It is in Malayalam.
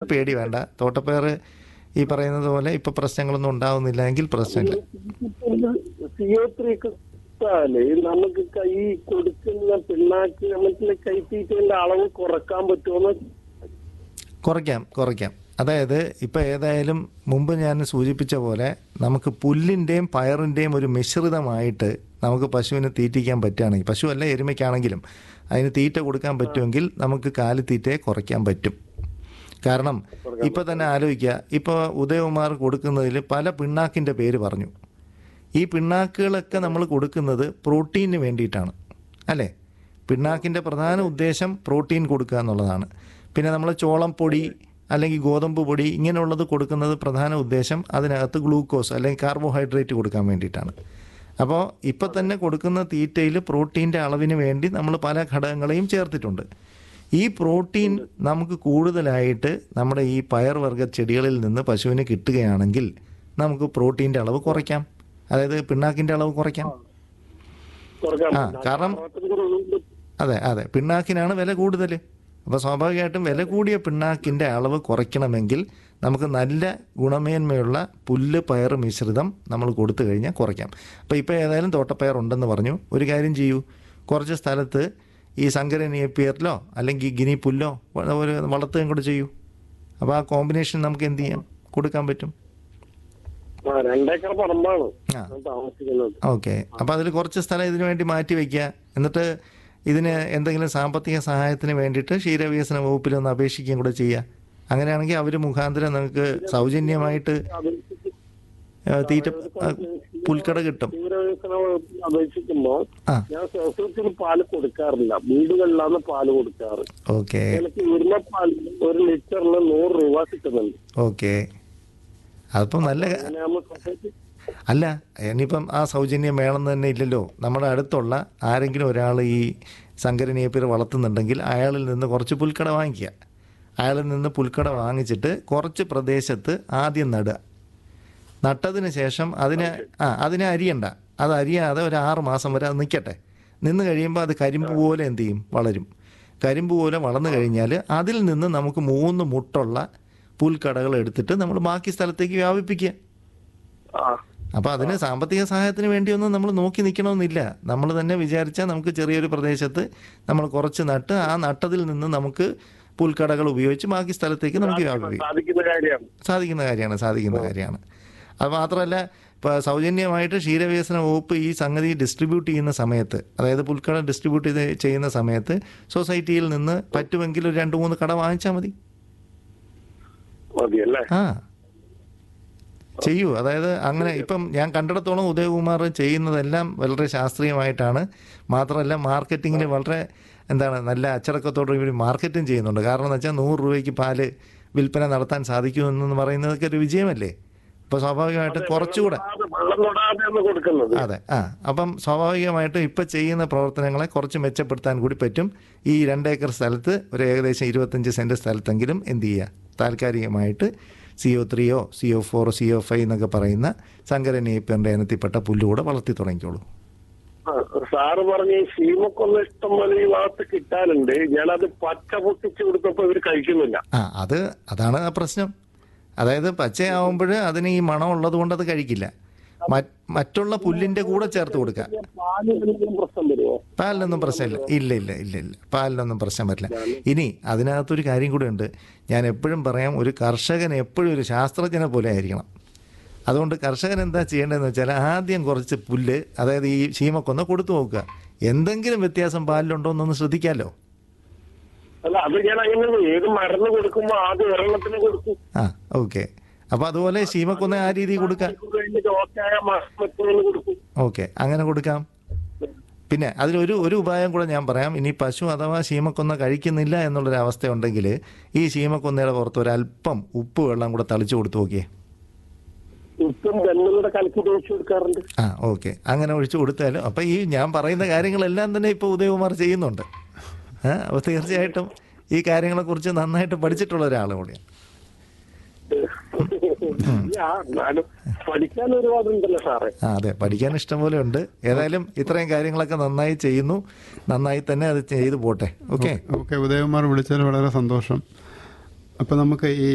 പേടി വേണ്ട തോട്ടപ്പയർ ഈ പറയുന്നത് പോലെ ഇപ്പൊ പ്രശ്നങ്ങളൊന്നും ഉണ്ടാവുന്നില്ല എങ്കിൽ പ്രശ്നമില്ല സിഒ ത്രീ കിട്ടാല് നമുക്ക് കൈ കൊടുക്കുന്ന പിണ്ണാക്ക് നമുക്ക് കൈത്തീറ്റന്റെ അളവ് കുറക്കാൻ പറ്റുമോ കുറയ്ക്കാം കുറയ്ക്കാം അതായത് ഇപ്പം ഏതായാലും മുമ്പ് ഞാൻ സൂചിപ്പിച്ച പോലെ നമുക്ക് പുല്ലിൻ്റെയും പയറിൻ്റെയും ഒരു മിശ്രിതമായിട്ട് നമുക്ക് പശുവിന് തീറ്റിക്കാൻ പറ്റുകയാണെങ്കിൽ പശു അല്ല എരുമയ്ക്കാണെങ്കിലും അതിന് തീറ്റ കൊടുക്കാൻ പറ്റുമെങ്കിൽ നമുക്ക് കാലിത്തീറ്റയെ കുറയ്ക്കാൻ പറ്റും കാരണം ഇപ്പം തന്നെ ആലോചിക്കുക ഇപ്പോൾ ഉദയകുമാർ കൊടുക്കുന്നതിൽ പല പിണ്ണാക്കിൻ്റെ പേര് പറഞ്ഞു ഈ പിണ്ണാക്കുകളൊക്കെ നമ്മൾ കൊടുക്കുന്നത് പ്രോട്ടീന് വേണ്ടിയിട്ടാണ് അല്ലേ പിണ്ണാക്കിൻ്റെ പ്രധാന ഉദ്ദേശം പ്രോട്ടീൻ കൊടുക്കുക എന്നുള്ളതാണ് പിന്നെ നമ്മൾ ചോളം പൊടി അല്ലെങ്കിൽ ഗോതമ്പ് പൊടി ഇങ്ങനെയുള്ളത് കൊടുക്കുന്നത് പ്രധാന ഉദ്ദേശം അതിനകത്ത് ഗ്ലൂക്കോസ് അല്ലെങ്കിൽ കാർബോഹൈഡ്രേറ്റ് കൊടുക്കാൻ വേണ്ടിയിട്ടാണ് അപ്പോൾ ഇപ്പം തന്നെ കൊടുക്കുന്ന തീറ്റയിൽ പ്രോട്ടീൻ്റെ അളവിന് വേണ്ടി നമ്മൾ പല ഘടകങ്ങളെയും ചേർത്തിട്ടുണ്ട് ഈ പ്രോട്ടീൻ നമുക്ക് കൂടുതലായിട്ട് നമ്മുടെ ഈ പയർവർഗ്ഗ ചെടികളിൽ നിന്ന് പശുവിന് കിട്ടുകയാണെങ്കിൽ നമുക്ക് പ്രോട്ടീൻ്റെ അളവ് കുറയ്ക്കാം അതായത് പിണ്ണാക്കിൻ്റെ അളവ് കുറയ്ക്കാം കുറക്കാൻ ആ, കാരണം- അറുപത്തഞ്ച് അതെ അതെ പിണ്ണാക്കിനാണ് വില കൂടുതൽ അപ്പോൾ സ്വാഭാവികമായിട്ടും വില കൂടിയ പിണ്ണാക്കിൻ്റെ അളവ് കുറയ്ക്കണമെങ്കിൽ നമുക്ക് നല്ല ഗുണമേന്മയുള്ള പുല്ല് പയർ മിശ്രിതം നമ്മൾ കൊടുത്തു കഴിഞ്ഞാൽ കുറയ്ക്കാം അപ്പോൾ ഇപ്പോൾ ഏതായാലും തോട്ടപ്പയർ ഉണ്ടെന്ന് പറഞ്ഞു ഒരു കാര്യം ചെയ്യൂ കുറച്ച് സ്ഥലത്ത് ഈ സങ്കര നേപ്പിയറിലോ അല്ലെങ്കിൽ ഗിനി പുല്ലോ വ- ഒരു വളർത്തുകയും കൂടെ ചെയ്യൂ അപ്പോൾ ആ കോമ്പിനേഷൻ നമുക്ക് എന്ത് ചെയ്യാം കൊടുക്കാൻ പറ്റും ആ രണ്ടേക്കർ പറമ്പാണ് ആ. ഞാൻ താമസിക്കുന്നത് ഓക്കെ അപ്പോൾ അതിൽ കുറച്ച് സ്ഥലം ഇതിനു വേണ്ടി മാറ്റി വയ്ക്കുക എന്നിട്ട് ഇതിന് എന്തെങ്കിലും സാമ്പത്തിക സഹായത്തിന് വേണ്ടിയിട്ട് ക്ഷീരവികസന വകുപ്പിൽ ഒന്ന് അപേക്ഷിക്കുകയും കൂടെ ചെയ്യുക അങ്ങനെയാണെങ്കിൽ അവർ മുഖാന്തരം നിങ്ങൾക്ക് സൗജന്യമായിട്ട് അപേക്ഷിച്ച് ആ, തീറ്റ ആ, പുൽക്കട കിട്ടും തീവ്രവികസന വകുപ്പിൽ അപേക്ഷിക്കുമ്പോ ആ ഞാൻ സൊസൈറ്റിയിൽ പാല് കൊടുക്കാറില്ല വീടുകളിലാണ് പാല് കൊടുക്കാറ് ഓക്കെ എനിക്ക് ഉരുള പാൽ ഒരു ലിറ്ററിന് നൂറ് രൂപ കിട്ടുന്നുണ്ട് ഓക്കെ അതിപ്പം നല്ല അങ്ങനെ നമ്മൾ സൊസൈറ്റി അല്ല ഇനിയിപ്പം ആ സൗജന്യം വേണമെന്ന് തന്നെ ഇല്ലല്ലോ നമ്മുടെ അടുത്തുള്ള ആരെങ്കിലും ഒരാൾ ഈ സങ്കരനീയപ്പീർ വളർത്തുന്നുണ്ടെങ്കിൽ അയാളിൽ നിന്ന് കുറച്ച് പുൽക്കട വാങ്ങിക്കുക അയാളിൽ നിന്ന് പുൽക്കട വാങ്ങിച്ചിട്ട് കുറച്ച് പ്രദേശത്ത് ആദ്യം നടുക നട്ടതിന് ശേഷം അതിനെ ആ അതിനെ അരിയണ്ട അത് അരിയാതെ ഒരു ആറ് മാസം വരെ അത് നിൽക്കട്ടെ നിന്ന് കഴിയുമ്പോൾ അത് കരിമ്പ് പോലെ എന്ത് ചെയ്യും വളരും കരിമ്പ് പോലെ വളർന്നു കഴിഞ്ഞാൽ അതിൽ നിന്ന് നമുക്ക് മൂന്ന് മുട്ടുള്ള പുൽക്കടകൾ എടുത്തിട്ട് നമ്മൾ ബാക്കി സ്ഥലത്തേക്ക് വ്യാപിപ്പിക്കുക ആ അപ്പോൾ അതിന് സാമ്പത്തിക സഹായത്തിന് വേണ്ടിയൊന്നും നമ്മൾ നോക്കി നിൽക്കണമെന്നില്ല നമ്മൾ തന്നെ വിചാരിച്ചാൽ നമുക്ക് ചെറിയൊരു പ്രദേശത്ത് നമ്മൾ കുറച്ച് നട്ട് ആ നട്ടതിൽ നിന്ന് നമുക്ക് പുൽക്കടകൾ ഉപയോഗിച്ച് ബാക്കി സ്ഥലത്തേക്ക് നമുക്ക് വ്യാപിപ്പിക്കാം സാധിക്കുന്ന കാര്യമാണ് സാധിക്കുന്ന കാര്യമാണ് സാധിക്കുന്ന കാര്യമാണ് അത് മാത്രമല്ല ഇപ്പോൾ സൗജന്യമായിട്ട് ക്ഷീരവികസന വകുപ്പ് ഈ സംഗതി ഡിസ്ട്രിബ്യൂട്ട് ചെയ്യുന്ന സമയത്ത് അതായത് പുൽക്കട ഡിസ്ട്രിബ്യൂട്ട് ചെയ്ത് ചെയ്യുന്ന സമയത്ത് സൊസൈറ്റിയിൽ നിന്ന് പറ്റുമെങ്കിൽ ഒരു രണ്ട് മൂന്ന് കട വാങ്ങിച്ചാൽ മതി മതിയല്ലേ ആ ചെയ്യൂ അതായത് അങ്ങനെ ഇപ്പം ഞാൻ കണ്ടിടത്തോളം ഉദയകുമാർ ചെയ്യുന്നതെല്ലാം വളരെ ശാസ്ത്രീയമായിട്ടാണ് മാത്രമല്ല മാർക്കറ്റിങ്ങിന് വളരെ എന്താണ് നല്ല അച്ചടക്കത്തോടെ ഇവർ മാർക്കറ്റിംഗ് ചെയ്യുന്നുണ്ട് കാരണം എന്ന് വെച്ചാൽ നൂറ് രൂപയ്ക്ക് പാല് വിൽപ്പന നടത്താൻ സാധിക്കുമെന്ന് പറയുന്നതൊക്കെ ഒരു വിജയമല്ലേ അപ്പോൾ സ്വാഭാവികമായിട്ടും കുറച്ചുകൂടെ അത് വെള്ളം തൊടാതെയാണ് കൊടുക്കുന്നത് അതെ ആ അപ്പം സ്വാഭാവികമായിട്ടും ഇപ്പം ചെയ്യുന്ന പ്രവർത്തനങ്ങളെ കുറച്ച് മെച്ചപ്പെടുത്താൻ കൂടി പറ്റും ഈ രണ്ടേക്കർ സ്ഥലത്ത് ഒരു ഏകദേശം ഇരുപത്തഞ്ച് സെൻറ്റ് സ്ഥലത്തെങ്കിലും എന്ത് ചെയ്യുക താൽക്കാലികമായിട്ട് സി ഒ ത്രീയോ സി ഒ ഫോറോ സി ഒ ഫൈവ് എന്നൊക്കെ പറയുന്ന സങ്കര നേപ്പിയറിൻ്റെ ഇനത്തിൽപ്പെട്ട പുല്ലുകൂടെ വളർത്തി തുടങ്ങിക്കോളൂ ആ, സാറ് പറഞ്ഞ ഈ ശീമക്കൊന്ന് ഇഷ്ടം പോലെ ഈ ഭാഗത്ത് കിട്ടാനുണ്ട് ഞാനത് പച്ച പൊട്ടിച്ച് കൊടുത്തപ്പോ ഇവര് കഴിക്കുന്നില്ല ആ അത് അതാണ് ആ പ്രശ്നം അതായത് പച്ചയാവുമ്പോൾ അതിന് ഈ മണം ഉള്ളത് കൊണ്ട് അത് കഴിക്കില്ല മറ്റ് മറ്റുള്ള പുല്ലിൻ്റെ കൂടെ ചേർത്ത് കൊടുക്കുക പാല് എന്തെങ്കിലും പ്രശ്നം വരുമോ പാലിനൊന്നും പ്രശ്നമില്ല ഇല്ല ഇല്ല ഇല്ല ഇല്ല പാലിനൊന്നും പ്രശ്നം വരില്ല ഇനി അതിനകത്തൊരു കാര്യം കൂടെ ഉണ്ട് ഞാൻ എപ്പോഴും പറയാം ഒരു കർഷകൻ എപ്പോഴും ഒരു ശാസ്ത്രജ്ഞനെ പോലെ ആയിരിക്കണം അതുകൊണ്ട് കർഷകൻ എന്താ ചെയ്യേണ്ടതെന്ന് വെച്ചാൽ ആദ്യം കുറച്ച് പുല്ല് അതായത് ഈ ശീമക്കൊന്ന് കൊടുത്തു നോക്കുക എന്തെങ്കിലും വ്യത്യാസം പാലിലുണ്ടോ എന്നൊന്ന് ശ്രദ്ധിക്കാമല്ലോ അല്ല അത് ഞാൻ അങ്ങനെ ഏത് മരുന്ന് കൊടുക്കുമ്പോ ആദ്യം ഒരെണ്ണത്തിന് കൊടുക്കും ആ ഓക്കെ അപ്പോൾ അതുപോലെ ശീമക്കൊന്ന് ആ രീതിയിൽ കൊടുക്കാം കഴിഞ്ഞിട്ട് ഓക്കെ ആയ മറ്റൊന്ന് കൊടുക്കും ഓക്കെ അങ്ങനെ കൊടുക്കാം പിന്നെ അതിലൊരു ഒരു ഉപായം കൂടെ ഞാൻ പറയാം ഇനി പശു അഥവാ ശീമക്കൊന്ന കഴിക്കുന്നില്ല എന്നുള്ളൊരു അവസ്ഥ ഉണ്ടെങ്കിൽ ഈ ശീമക്കൊന്നയുടെ പുറത്ത് ഒരല്പം ഉപ്പ് വെള്ളം കൂടെ തളിച്ചു കൊടുത്തു നോക്കിയേ ഉപ്പും വെള്ളം കൂടെ കലക്കി ഒഴിച്ചു കൊടുക്കാറുണ്ട് ആ ഓക്കെ അങ്ങനെ ഒഴിച്ചു കൊടുത്താലും അപ്പം ഈ ഞാൻ പറയുന്ന കാര്യങ്ങളെല്ലാം തന്നെ ഇപ്പോൾ ഉദയകുമാർ ചെയ്യുന്നുണ്ട് ആ അപ്പോൾ തീർച്ചയായിട്ടും ഈ കാര്യങ്ങളെക്കുറിച്ച് നന്നായിട്ട് പഠിച്ചിട്ടുള്ള ഒരാൾ കൂടിയാണ് ആ, എന്നാലും പഠിക്കാൻ ഒരുപാടുണ്ടല്ലോ സാറേ ആ അതെ പഠിക്കാൻ ഇഷ്ടം പോലെ ഉണ്ട് ഏതായാലും ഇത്രയും കാര്യങ്ങളൊക്കെ നന്നായി ചെയ്യുന്നു നന്നായി തന്നെ അത് ചെയ്തു പോട്ടെ ഓക്കെ ഓക്കെ ഉദയകുമാർ വിളിച്ചതിൽ വളരെ സന്തോഷം അപ്പോൾ നമുക്ക് ഈ